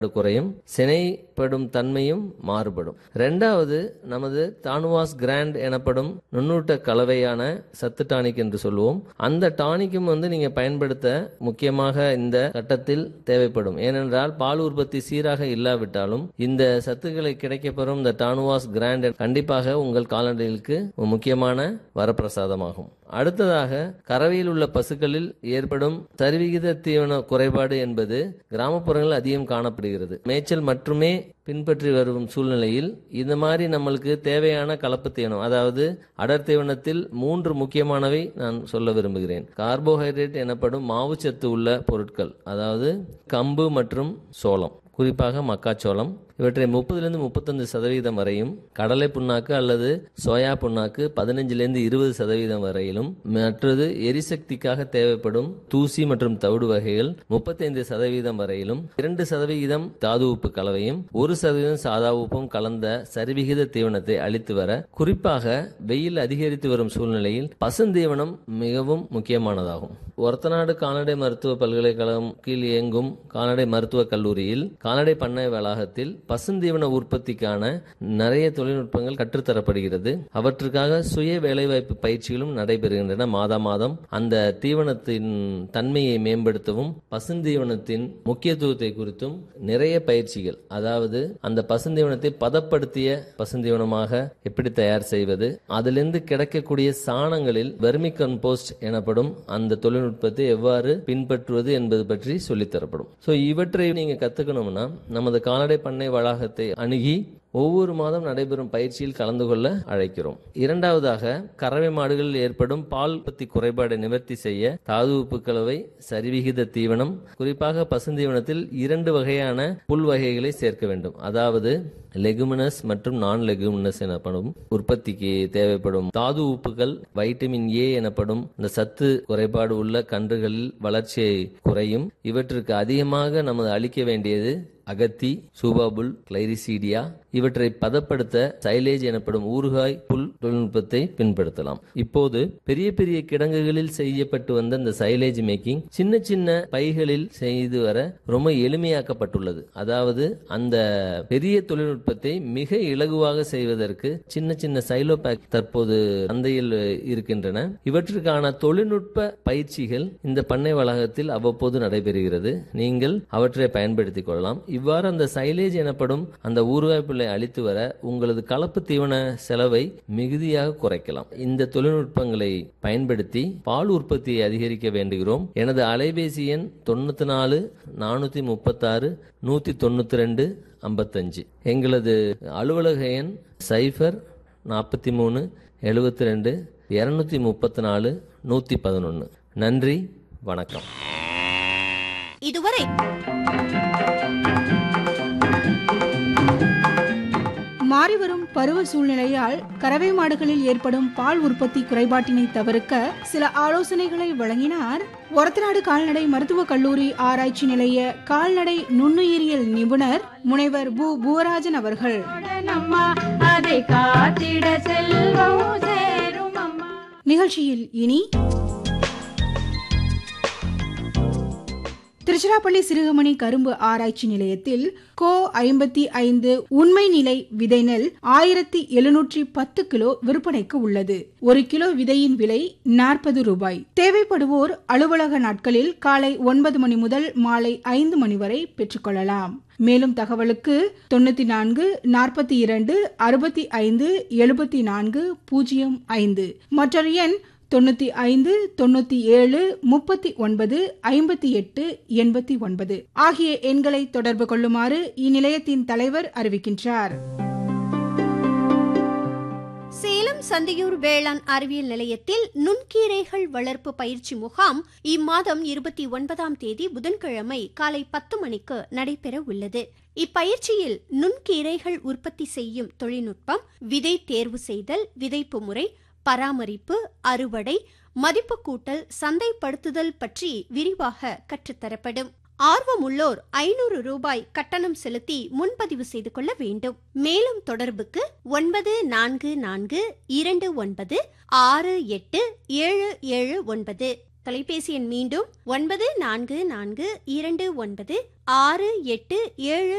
குறையும் சினைப்படும் தன்மையும் மாறுபடும் ரெண்டாவது நமது தானுவாஸ் கிராண்ட் எனப்படும் நுண்ணூட்ட கலவையான சத்து டானிக் என்று சொல்லுவோம் அந்த டானிக்கும் வந்து நீங்க பயன்படுத்த முக்கியமாக இந்த கட்டத்தில் தேவைப்படும் ஏனென்றால் பால் உற்பத்தி சீராக இல்லாவிட்டாலும் இந்த சத்துக்களை கிடைக்கப்பெறும் இந்த டானுவாஸ் கிராண்ட் கண்டிப்பாக உங்கள் கால்நடைகளுக்கு ஒரு முக்கியமான வரப்பிரசாதமாகும் அடுத்ததாக கறவையில் உள்ள பசுக்களில் ஏற்படும் சரிவிகித தீவன குறைபாடு என்பது கிராமப்புறங்களில் அதிகம் காணப்படுகிறது மேய்ச்சல் மட்டுமே பின்பற்றி வரும் சூழ்நிலையில் இந்த மாதிரி நம்மளுக்கு தேவையான கலப்பு தீவனம் அதாவது அடர் தீவனத்தில் மூன்று முக்கியமானவை நான் சொல்ல விரும்புகிறேன் கார்போஹைட்ரேட் எனப்படும் மாவுச்சத்து உள்ள பொருட்கள் அதாவது கம்பு மற்றும் சோளம் குறிப்பாக மக்காச்சோளம் இவற்றை முப்பதுலேருந்து முப்பத்தஞ்சு சதவீதம் வரையும் கடலை புண்ணாக்கு அல்லது சோயா புண்ணாக்கு பதினஞ்சுலேருந்து இருபது சதவீதம் வரையிலும் மற்றது எரிசக்திக்காக தேவைப்படும் தூசி மற்றும் தவிடு வகைகள் முப்பத்தைந்து சதவீதம் வரையிலும் இரண்டு சதவிகிதம் தாது உப்பு கலவையும் ஒரு சதவீதம் சாதா உப்பும் கலந்த சரிவிகித தீவனத்தை அளித்து வர குறிப்பாக வெயில் அதிகரித்து வரும் சூழ்நிலையில் பசுந்தீவனம் மிகவும் முக்கியமானதாகும் ஒரத்தநாடு கால்நடை மருத்துவ பல்கலைக்கழகம் கீழ் இயங்கும் கால்நடை மருத்துவக் கல்லூரியில் கால்நடை பண்ணை வளாகத்தில் பசுந்தீவன உற்பத்திக்கான நிறைய தொழில்நுட்பங்கள் கற்றுத்தரப்படுகிறது அவற்றுக்காக சுய வேலைவாய்ப்பு பயிற்சிகளும் நடைபெறுகின்றன மாதா மாதம் அந்த தீவனத்தின் தன்மையை மேம்படுத்தவும் பசுந்தீவனத்தின் முக்கியத்துவத்தை குறித்தும் நிறைய பயிற்சிகள் அதாவது அந்த பசுந்தீவனத்தை பதப்படுத்திய பசுந்தீவனமாக எப்படி தயார் செய்வது அதிலிருந்து கிடைக்கக்கூடிய சாணங்களில் வெர்மி கம்போஸ்ட் எனப்படும் அந்த தொழில்நுட்பத்தை எவ்வாறு பின்பற்றுவது என்பது பற்றி சொல்லித்தரப்படும் ஸோ இவற்றை நீங்க கத்துக்கணும்னா நமது கால்நடை பண்ணை வளாகத்தை அணுகி ஒவ்வொரு மாதம் நடைபெறும் பயிற்சியில் கலந்து கொள்ள அழைக்கிறோம் இரண்டாவதாக கறவை மாடுகளில் ஏற்படும் பால் உற்பத்தி குறைபாடை நிவர்த்தி செய்ய தாது உப்பு கலவை சரிவிகித தீவனம் குறிப்பாக பசுந்தீவனத்தில் இரண்டு வகையான புல் வகைகளை சேர்க்க வேண்டும் அதாவது லெகுமினஸ் மற்றும் நான் லெகுமினஸ் எனப்படும் உற்பத்திக்கு தேவைப்படும் தாது உப்புகள் வைட்டமின் ஏ எனப்படும் இந்த சத்து குறைபாடு உள்ள கன்றுகளில் வளர்ச்சியை குறையும் இவற்றுக்கு அதிகமாக நமது அளிக்க வேண்டியது அகத்தி சூபாபுல் கிளைரிசீடியா இவற்றை பதப்படுத்த சைலேஜ் எனப்படும் ஊறுகாய் புல் தொழில்நுட்பத்தை பின்படுத்தலாம் இப்போது பெரிய பெரிய கிடங்குகளில் செய்யப்பட்டு வந்த இந்த சைலேஜ் மேக்கிங் சின்ன சின்ன பைகளில் செய்து வர ரொம்ப எளிமையாக்கப்பட்டுள்ளது அதாவது அந்த பெரிய தொழில்நுட்பத்தை மிக இலகுவாக செய்வதற்கு சின்ன சின்ன சைலோ பேக் தற்போது சந்தையில் இருக்கின்றன இவற்றுக்கான தொழில்நுட்ப பயிற்சிகள் இந்த பண்ணை வளாகத்தில் அவ்வப்போது நடைபெறுகிறது நீங்கள் அவற்றை பயன்படுத்திக் கொள்ளலாம் இவ்வாறு அந்த சைலேஜ் எனப்படும் அந்த ஊறுகாய் புல்லை அளித்து வர உங்களது கலப்பு தீவன செலவை மிகுதியாக குறைக்கலாம் இந்த தொழில்நுட்பங்களை பயன்படுத்தி பால் உற்பத்தியை அதிகரிக்க வேண்டுகிறோம் எனது அலைபேசி எண் தொண்ணூத்தி நாலு நானூத்தி முப்பத்தாறு நூத்தி தொண்ணூத்தி ரெண்டு ஐம்பத்தஞ்சு எங்களது அலுவலக எண் சைஃபர் நாற்பத்தி மூணு எழுபத்தி ரெண்டு இரநூத்தி முப்பத்தி நாலு நூற்றி பதினொன்று நன்றி வணக்கம் இதுவரை மாறிவரும் பருவ சூழ்நிலையால் கறவை மாடுகளில் ஏற்படும் பால் உற்பத்தி குறைபாட்டினை தவிர்க்க சில ஆலோசனைகளை வழங்கினார் ஒரத்தநாடு கால்நடை மருத்துவக் கல்லூரி ஆராய்ச்சி நிலைய கால்நடை நுண்ணுயிரியல் நிபுணர் முனைவர் பு புவராஜன் அவர்கள் அம்மா அதை காத்திட செல்வம் சேரும் அம்மா நிகழ்ச்சியில் இனி திருச்சிராப்பள்ளி சிறுகமணி கரும்பு ஆராய்ச்சி நிலையத்தில் கோ ஐம்பத்தி ஐந்து உண்மை நிலை விதை நெல் ஆயிரத்தி எழுநூற்றி பத்து கிலோ விற்பனைக்கு உள்ளது ஒரு கிலோ விதையின் விலை நாற்பது ரூபாய் தேவைப்படுவோர் அலுவலக நாட்களில் காலை ஒன்பது மணி முதல் மாலை ஐந்து மணி வரை பெற்றுக்கொள்ளலாம் மேலும் தகவலுக்கு தொண்ணூத்தி நான்கு நாற்பத்தி இரண்டு அறுபத்தி ஐந்து எழுபத்தி நான்கு பூஜ்ஜியம் ஐந்து மற்றொரு எண் தொண்ணூத்தி ஐந்து தொண்ணூத்தி ஏழு முப்பத்தி ஒன்பது ஐம்பத்தி எட்டு எண்பத்தி ஒன்பது ஆகிய எண்களை தொடர்பு கொள்ளுமாறு இந்நிலையத்தின் தலைவர் அறிவிக்கின்றார் சேலம் சந்தியூர் வேளாண் அறிவியல் நிலையத்தில் நுண்கீரைகள் வளர்ப்பு பயிற்சி முகாம் இம்மாதம் இருபத்தி ஒன்பதாம் தேதி புதன்கிழமை காலை பத்து மணிக்கு நடைபெற உள்ளது இப்பயிற்சியில் நுண்கீரைகள் உற்பத்தி செய்யும் தொழில்நுட்பம் விதை தேர்வு செய்தல் விதைப்பு முறை பராமரிப்பு அறுவடை மதிப்பு கூட்டல் சந்தைப்படுத்துதல் பற்றி விரிவாக கற்றுத்தரப்படும் ஆர்வமுள்ளோர் ஐநூறு ரூபாய் கட்டணம் செலுத்தி முன்பதிவு செய்து கொள்ள வேண்டும் மேலும் தொடர்புக்கு ஒன்பது நான்கு நான்கு இரண்டு ஒன்பது ஆறு எட்டு ஏழு ஏழு ஒன்பது தொலைபேசி எண் மீண்டும் ஒன்பது நான்கு நான்கு இரண்டு ஒன்பது ஆறு எட்டு ஏழு